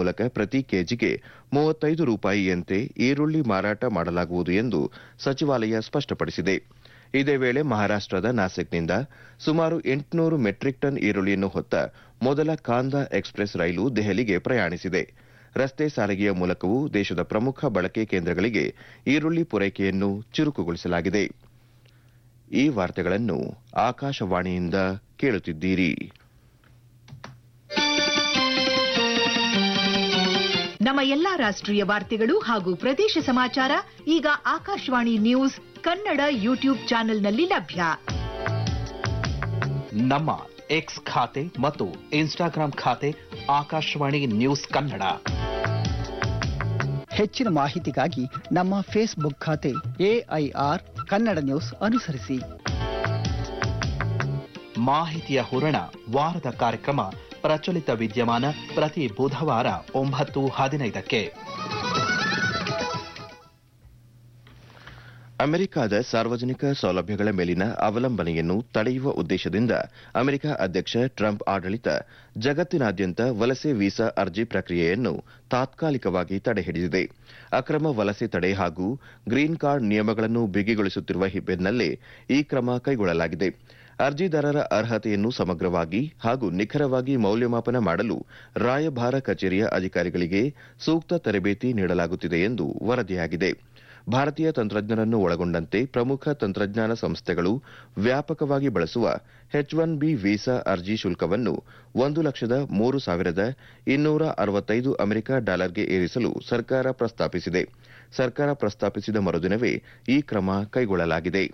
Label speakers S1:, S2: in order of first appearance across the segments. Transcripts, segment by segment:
S1: ಮೂಲಕ ಪ್ರತಿ ಕೆಜಿಗೆ ಮೂವತ್ತೈದು ರೂಪಾಯಿಯಂತೆ ಈರುಳ್ಳಿ ಮಾರಾಟ ಮಾಡಲಾಗುವುದು ಎಂದು ಸಚಿವಾಲಯ ಸ್ಪಷ್ಟಪಡಿಸಿದೆ ಇದೇ ವೇಳೆ ಮಹಾರಾಷ್ಟದ ನಾಸಿಕ್ನಿಂದ ಸುಮಾರು ಎಂಟುನೂರು ಮೆಟ್ರಿಕ್ ಟನ್ ಈರುಳ್ಳಿಯನ್ನು ಹೊತ್ತ ಮೊದಲ ಕಾಂದಾ ಎಕ್ಸ್ಪ್ರೆಸ್ ರೈಲು ದೆಹಲಿಗೆ ಪ್ರಯಾಣಿಸಿದೆ ರಸ್ತೆ ಸಾರಿಗೆಯ ಮೂಲಕವೂ ದೇಶದ ಪ್ರಮುಖ ಬಳಕೆ ಕೇಂದ್ರಗಳಿಗೆ ಈರುಳ್ಳಿ ಪೂರೈಕೆಯನ್ನು ಚುರುಕುಗೊಳಿಸಲಾಗಿದೆ ಈ ವಾರ್ತೆಗಳನ್ನು ಆಕಾಶವಾಣಿಯಿಂದ ಕೇಳುತ್ತಿದ್ದೀರಿ
S2: ನಮ್ಮ ಎಲ್ಲಾ ರಾಷ್ಟ್ರೀಯ ವಾರ್ತೆಗಳು ಹಾಗೂ ಪ್ರದೇಶ ಸಮಾಚಾರ ಈಗ ಆಕಾಶವಾಣಿ ನ್ಯೂಸ್ ಕನ್ನಡ ಯೂಟ್ಯೂಬ್ ಚಾನೆಲ್ನಲ್ಲಿ ಲಭ್ಯ
S3: ನಮ್ಮ ಎಕ್ಸ್ ಖಾತೆ ಮತ್ತು ಇನ್ಸ್ಟಾಗ್ರಾಂ ಖಾತೆ ಆಕಾಶವಾಣಿ ನ್ಯೂಸ್ ಕನ್ನಡ
S4: ಹೆಚ್ಚಿನ ಮಾಹಿತಿಗಾಗಿ ನಮ್ಮ ಫೇಸ್ಬುಕ್ ಖಾತೆ ಎಐಆರ್ ಕನ್ನಡ ನ್ಯೂಸ್ ಅನುಸರಿಸಿ
S3: ಮಾಹಿತಿಯ ಹೂರಣ ವಾರದ ಕಾರ್ಯಕ್ರಮ ಪ್ರಚಲಿತ ವಿದ್ಯಮಾನ ಪ್ರತಿ ಬುಧವಾರ ಒಂಬತ್ತು ಹದಿನೈದಕ್ಕೆ
S1: ಅಮೆರಿಕದ ಸಾರ್ವಜನಿಕ ಸೌಲಭ್ಯಗಳ ಮೇಲಿನ ಅವಲಂಬನೆಯನ್ನು ತಡೆಯುವ ಉದ್ದೇಶದಿಂದ ಅಮೆರಿಕ ಅಧ್ಯಕ್ಷ ಟ್ರಂಪ್ ಆಡಳಿತ ಜಗತ್ತಿನಾದ್ಯಂತ ವಲಸೆ ವೀಸಾ ಅರ್ಜಿ ಪ್ರಕ್ರಿಯೆಯನ್ನು ತಾತ್ಕಾಲಿಕವಾಗಿ ತಡೆಹಿಡಿದಿದೆ ಅಕ್ರಮ ವಲಸೆ ತಡೆ ಹಾಗೂ ಗ್ರೀನ್ ಕಾರ್ಡ್ ನಿಯಮಗಳನ್ನು ಬಿಗಿಗೊಳಿಸುತ್ತಿರುವ ಬೆನ್ನಲ್ಲೇ ಈ ಕ್ರಮ ಕೈಗೊಳ್ಳಲಾಗಿದೆ ಅರ್ಜಿದಾರರ ಅರ್ಹತೆಯನ್ನು ಸಮಗ್ರವಾಗಿ ಹಾಗೂ ನಿಖರವಾಗಿ ಮೌಲ್ಯಮಾಪನ ಮಾಡಲು ರಾಯಭಾರ ಕಚೇರಿಯ ಅಧಿಕಾರಿಗಳಿಗೆ ಸೂಕ್ತ ತರಬೇತಿ ನೀಡಲಾಗುತ್ತಿದೆ ಎಂದು ವರದಿಯಾಗಿದೆ ಭಾರತೀಯ ತಂತ್ರಜ್ಞರನ್ನು ಒಳಗೊಂಡಂತೆ ಪ್ರಮುಖ ತಂತ್ರಜ್ಞಾನ ಸಂಸ್ಥೆಗಳು ವ್ಯಾಪಕವಾಗಿ ಬಳಸುವ ಎಚ್ ಒನ್ ಬಿ ವೀಸಾ ಅರ್ಜಿ ಶುಲ್ಕವನ್ನು ಒಂದು ಲಕ್ಷದ ಮೂರು ಸಾವಿರದ ಇನ್ನೂರ ಅರವತ್ತೈದು ಅಮೆರಿಕ ಡಾಲರ್ಗೆ ಏರಿಸಲು ಸರ್ಕಾರ ಪ್ರಸ್ತಾಪಿಸಿದೆ ಸರ್ಕಾರ ಪ್ರಸ್ತಾಪಿಸಿದ ಮರುದಿನವೇ ಈ ಕ್ರಮ ಕೈಗೊಳ್ಳಲಾಗಿದೆ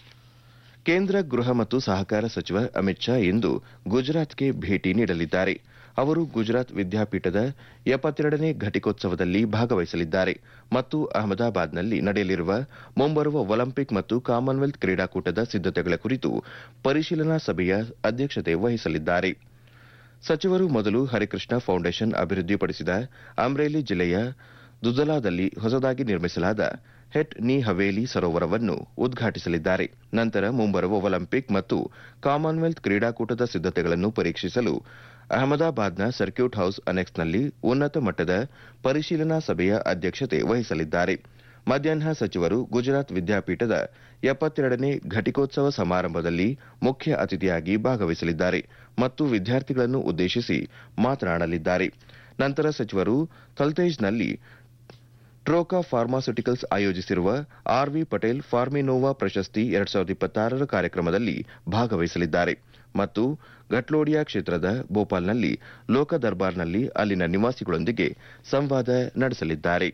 S1: ಕೇಂದ್ರ ಗೃಹ ಮತ್ತು ಸಹಕಾರ ಸಚಿವ ಅಮಿತ್ ಶಾ ಇಂದು ಗುಜರಾತ್ಗೆ ಭೇಟಿ ನೀಡಲಿದ್ದಾರೆ ಅವರು ಗುಜರಾತ್ ವಿದ್ಯಾಪೀಠದ ಎಪ್ಪತ್ತೆರಡನೇ ಘಟಿಕೋತ್ಸವದಲ್ಲಿ ಭಾಗವಹಿಸಲಿದ್ದಾರೆ ಮತ್ತು ಅಹಮದಾಬಾದ್ನಲ್ಲಿ ನಡೆಯಲಿರುವ ಮುಂಬರುವ ಒಲಿಂಪಿಕ್ ಮತ್ತು ಕಾಮನ್ವೆಲ್ತ್ ಕ್ರೀಡಾಕೂಟದ ಸಿದ್ದತೆಗಳ ಕುರಿತು ಪರಿಶೀಲನಾ ಸಭೆಯ ಅಧ್ಯಕ್ಷತೆ ವಹಿಸಲಿದ್ದಾರೆ ಸಚಿವರು ಮೊದಲು ಹರಿಕೃಷ್ಣ ಫೌಂಡೇಶನ್ ಅಭಿವೃದ್ಧಿಪಡಿಸಿದ ಅಮ್ರೇಲಿ ಜಿಲ್ಲೆಯ ದುದಲಾದಲ್ಲಿ ಹೊಸದಾಗಿ ನಿರ್ಮಿಸಲಾದ ಹೆಟ್ ನಿ ಹವೇಲಿ ಸರೋವರವನ್ನು ಉದ್ಘಾಟಿಸಲಿದ್ದಾರೆ ನಂತರ ಮುಂಬರುವ ಒಲಿಂಪಿಕ್ ಮತ್ತು ಕಾಮನ್ವೆಲ್ತ್ ಕ್ರೀಡಾಕೂಟದ ಸಿದ್ದತೆಗಳನ್ನು ಪರೀಕ್ಷಿಸಲು ಅಹಮದಾಬಾದ್ನ ಸರ್ಕ್ಯೂಟ್ ಹೌಸ್ ಅನೆಕ್ಸ್ನಲ್ಲಿ ಉನ್ನತ ಮಟ್ಟದ ಪರಿಶೀಲನಾ ಸಭೆಯ ಅಧ್ಯಕ್ಷತೆ ವಹಿಸಲಿದ್ದಾರೆ ಮಧ್ಯಾಹ್ನ ಸಚಿವರು ಗುಜರಾತ್ ವಿದ್ಯಾಪೀಠದ ಎಪ್ಪತ್ತೆರಡನೇ ಘಟಿಕೋತ್ಸವ ಸಮಾರಂಭದಲ್ಲಿ ಮುಖ್ಯ ಅತಿಥಿಯಾಗಿ ಭಾಗವಹಿಸಲಿದ್ದಾರೆ ಮತ್ತು ವಿದ್ಯಾರ್ಥಿಗಳನ್ನು ಉದ್ದೇಶಿಸಿ ಮಾತನಾಡಲಿದ್ದಾರೆ ನಂತರ ಸಚಿವರು ಥಲ್ತೇಜ್ನಲ್ಲಿ ಟ್ರೋಕಾ ಫಾರ್ಮಾಸ್ಯುಟಿಕಲ್ಸ್ ಆಯೋಜಿಸಿರುವ ಆರ್ವಿ ಪಟೇಲ್ ಫಾರ್ಮಿನೋವಾ ಪ್ರಶಸ್ತಿ ಎರಡ್ ಸಾವಿರದ ಇಪ್ಪತ್ತಾರರ ಕಾರ್ಯಕ್ರಮದಲ್ಲಿ ಭಾಗವಹಿಸಲಿದ್ದಾರೆ ಮತ್ತು ಘಟ್ಲೋಡಿಯಾ ಕ್ಷೇತ್ರದ ಭೋಪಾಲ್ನಲ್ಲಿ ಲೋಕ ದರ್ಬಾರ್ನಲ್ಲಿ ಅಲ್ಲಿನ ನಿವಾಸಿಗಳೊಂದಿಗೆ ಸಂವಾದ ನಡೆಸಲಿದ್ದಾರೆ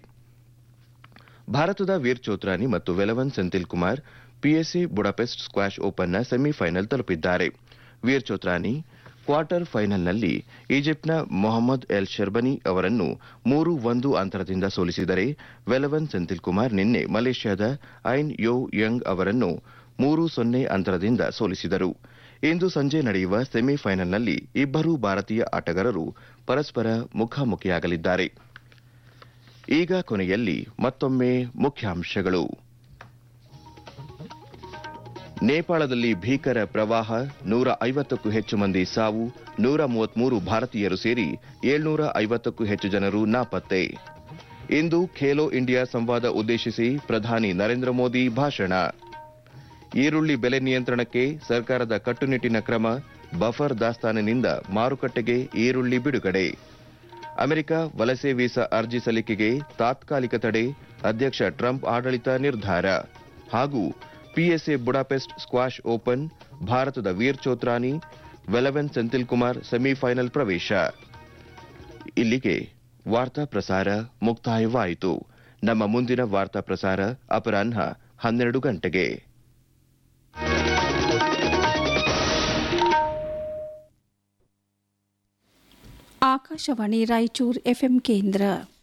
S1: ಭಾರತದ ವೀರ್ ಚೋತ್ರಾನಿ ಮತ್ತು Velavan Senthil Kumar PSA Budapest squash ಓಪನ್ನ ಸೆಮಿಫೈನಲ್ ತಲುಪಿದ್ದಾರೆ ವೀರ್ ಚೋತ್ರಾನಿ ಕ್ವಾರ್ಟರ್ ಫೈನಲ್ನಲ್ಲಿ ಈಜಿಪ್ಟ್ನ ಮೊಹಮ್ಮದ್ ಎಲ್ ಶರ್ಬನಿ ಅವರನ್ನು ಮೂರು ಒಂದು ಅಂತರದಿಂದ ಸೋಲಿಸಿದರೆ ವೆಲವನ್ ಸೆಂಥಿಲ್ ಕುಮಾರ್ ನಿನ್ನೆ ಮಲೇಷ್ಯಾದ ಐನ್ ಯೋ ಯಂಗ್ ಅವರನ್ನು ಮೂರು ಸೊನ್ನೆ ಅಂತರದಿಂದ ಸೋಲಿಸಿದರು ಇಂದು ಸಂಜೆ ನಡೆಯುವ ಸೆಮಿಫೈನಲ್ನಲ್ಲಿ ಇಬ್ಬರೂ ಭಾರತೀಯ ಆಟಗಾರರು ಪರಸ್ಪರ ಮುಖಾಮುಖಿಯಾಗಲಿದ್ದಾರೆ ಈಗ ಕೊನೆಯಲ್ಲಿ ಮತ್ತೊಮ್ಮೆ ಮುಖ್ಯಾಂಶಗಳು ನೇಪಾಳದಲ್ಲಿ ಭೀಕರ ಪ್ರವಾಹ ನೂರ ಐವತ್ತಕ್ಕೂ ಹೆಚ್ಚು ಮಂದಿ ಸಾವು ನೂರ ಮೂವತ್ಮೂರು ಭಾರತೀಯರು ಸೇರಿ ಏಳ್ನೂರ ಐವತ್ತಕ್ಕೂ ಹೆಚ್ಚು ಜನರು ನಾಪತ್ತೆ ಇಂದು ಖೇಲೋ ಇಂಡಿಯಾ ಸಂವಾದ ಉದ್ದೇಶಿಸಿ ಪ್ರಧಾನಿ ನರೇಂದ್ರ ಮೋದಿ ಭಾಷಣ ಈರುಳ್ಳಿ ಬೆಲೆ ನಿಯಂತ್ರಣಕ್ಕೆ ಸರ್ಕಾರದ ಕಟ್ಟುನಿಟ್ಟಿನ ಕ್ರಮ ಬಫರ್ ದಾಸ್ತಾನಿನಿಂದ ಮಾರುಕಟ್ಟೆಗೆ ಈರುಳ್ಳಿ ಬಿಡುಗಡೆ ಅಮೆರಿಕ ವಲಸೆ ವೀಸಾ ಅರ್ಜಿ ಸಲ್ಲಿಕೆಗೆ ತಾತ್ಕಾಲಿಕ ತಡೆ ಅಧ್ಯಕ್ಷ ಟ್ರಂಪ್ ಆಡಳಿತ ನಿರ್ಧಾರ ಹಾಗೂ ಪಿಎಸ್ಎ ಬುಡಾಪೆಸ್ಟ್ ಸ್ಕ್ವಾಷ್ ಓಪನ್ ಭಾರತದ ವೀರ್ ಚೋತ್ರಾನಿ ವೆಲವೆನ್ ಸೆಂಥಿಲ್ ಕುಮಾರ್ ಸೆಮಿಫೈನಲ್ ಪ್ರವೇಶ ಇಲ್ಲಿಗೆ ವಾರ್ತಾ ಪ್ರಸಾರ ಮುಕ್ತಾಯವಾಯಿತು ನಮ್ಮ ಮುಂದಿನ ವಾರ್ತಾ ಪ್ರಸಾರ ಅಪರಾಹ್ನ ಹನ್ನೆರಡು ಗಂಟೆಗೆ
S5: ಆಕಾಶವಾಣಿ ರಾಯಚೂರು ಎಫ್ಎಂ ಕೇಂದ್ರ